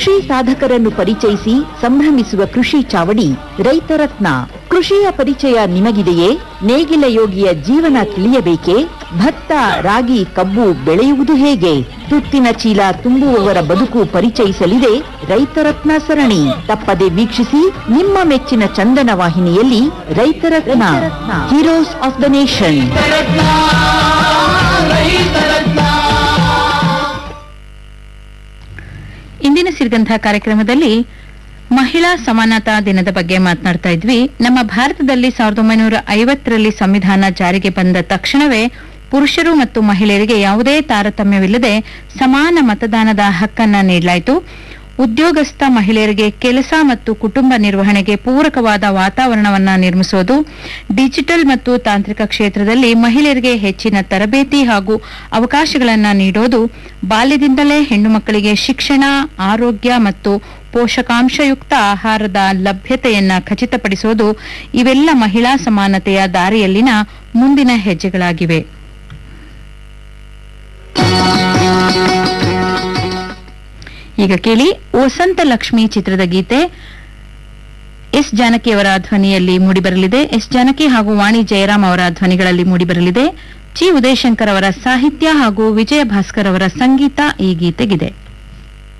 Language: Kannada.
ಕೃಷಿ ಸಾಧಕರನ್ನು ಪರಿಚಯಿಸಿ ಸಂಭ್ರಮಿಸುವ ಕೃಷಿ ಚಾವಡಿ ರೈತರತ್ನ ಕೃಷಿಯ ಪರಿಚಯ ನಿಮಗಿದೆಯೇ ನೇಗಿಲ ಯೋಗಿಯ ಜೀವನ ತಿಳಿಯಬೇಕೇ ಭತ್ತ ರಾಗಿ ಕಬ್ಬು ಬೆಳೆಯುವುದು ಹೇಗೆ ತುತ್ತಿನ ಚೀಲ ತುಂಬುವವರ ಬದುಕು ಪರಿಚಯಿಸಲಿದೆ ರೈತರತ್ನ ಸರಣಿ ತಪ್ಪದೆ ವೀಕ್ಷಿಸಿ ನಿಮ್ಮ ಮೆಚ್ಚಿನ ಚಂದನ ವಾಹಿನಿಯಲ್ಲಿ Raitharatna heroes of the nation ಇಂದಿನ ಸಿರಿಗಂಧ ಕಾರ್ಯಕ್ರಮದಲ್ಲಿ ಮಹಿಳಾ ಸಮಾನತಾ ದಿನದ ಬಗ್ಗೆ ಮಾತನಾಡ್ತಾ ಇದ್ವಿ ನಮ್ಮ ಭಾರತದಲ್ಲಿ ಸಾವಿರದ ಒಂಬೈನೂರ ಐವತ್ತರಲ್ಲಿ ಸಂವಿಧಾನ ಜಾರಿಗೆ ಬಂದ ತಕ್ಷಣವೇ ಪುರುಷರು ಮತ್ತು ಮಹಿಳೆಯರಿಗೆ ಯಾವುದೇ ತಾರತಮ್ಯವಿಲ್ಲದೆ ಸಮಾನ ಮತದಾನದ ಹಕ್ಕನ್ನ ನೀಡಲಾಯಿತು ಉದ್ಯೋಗಸ್ಥ ಮಹಿಳೆಯರಿಗೆ ಕೆಲಸ ಮತ್ತು ಕುಟುಂಬ ನಿರ್ವಹಣೆಗೆ ಪೂರಕವಾದ ವಾತಾವರಣವನ್ನ ನಿರ್ಮಿಸೋದು ಡಿಜಿಟಲ್ ಮತ್ತು ತಾಂತ್ರಿಕ ಕ್ಷೇತ್ರದಲ್ಲಿ ಮಹಿಳೆಯರಿಗೆ ಹೆಚ್ಚಿನ ತರಬೇತಿ ಹಾಗೂ ಅವಕಾಶಗಳನ್ನ ನೀಡೋದು ಬಾಲ್ಯದಿಂದಲೇ ಹೆಣ್ಣು ಮಕ್ಕಳಿಗೆ ಶಿಕ್ಷಣ ಆರೋಗ್ಯ ಮತ್ತು ಪೋಷಕಾಂಶಯುಕ್ತ ಆಹಾರದ ಲಭ್ಯತೆಯನ್ನ ಖಚಿತಪಡಿಸೋದು ಇವೆಲ್ಲ ಮಹಿಳಾ ಸಮಾನತೆಯ ದಾರಿಯಲ್ಲಿನ ಮುಂದಿನ ಹೆಜ್ಜೆಗಳಾಗಿವೆ ಈಗ ಕೇಳಿ ವಸಂತ ಲಕ್ಷ್ಮಿ ಚಿತ್ರದ ಗೀತೆ ಎಸ್ ಜಾನಕಿ ಅವರ ಧ್ವನಿಯಲ್ಲಿ ಮೂಡಿಬರಲಿದೆ ಎಸ್ ಜಾನಕಿ ಹಾಗೂ ವಾಣಿ ಜಯರಾಮ್ ಅವರ ಧ್ವನಿಗಳಲ್ಲಿ ಮೂಡಿಬರಲಿದೆ ಚಿ ಉದಯಶಂಕರ್ ಅವರ ಸಾಹಿತ್ಯ ಹಾಗೂ ವಿಜಯ ಭಾಸ್ಕರ್ ಅವರ ಸಂಗೀತ ಈ ಗೀತೆಗಿದೆ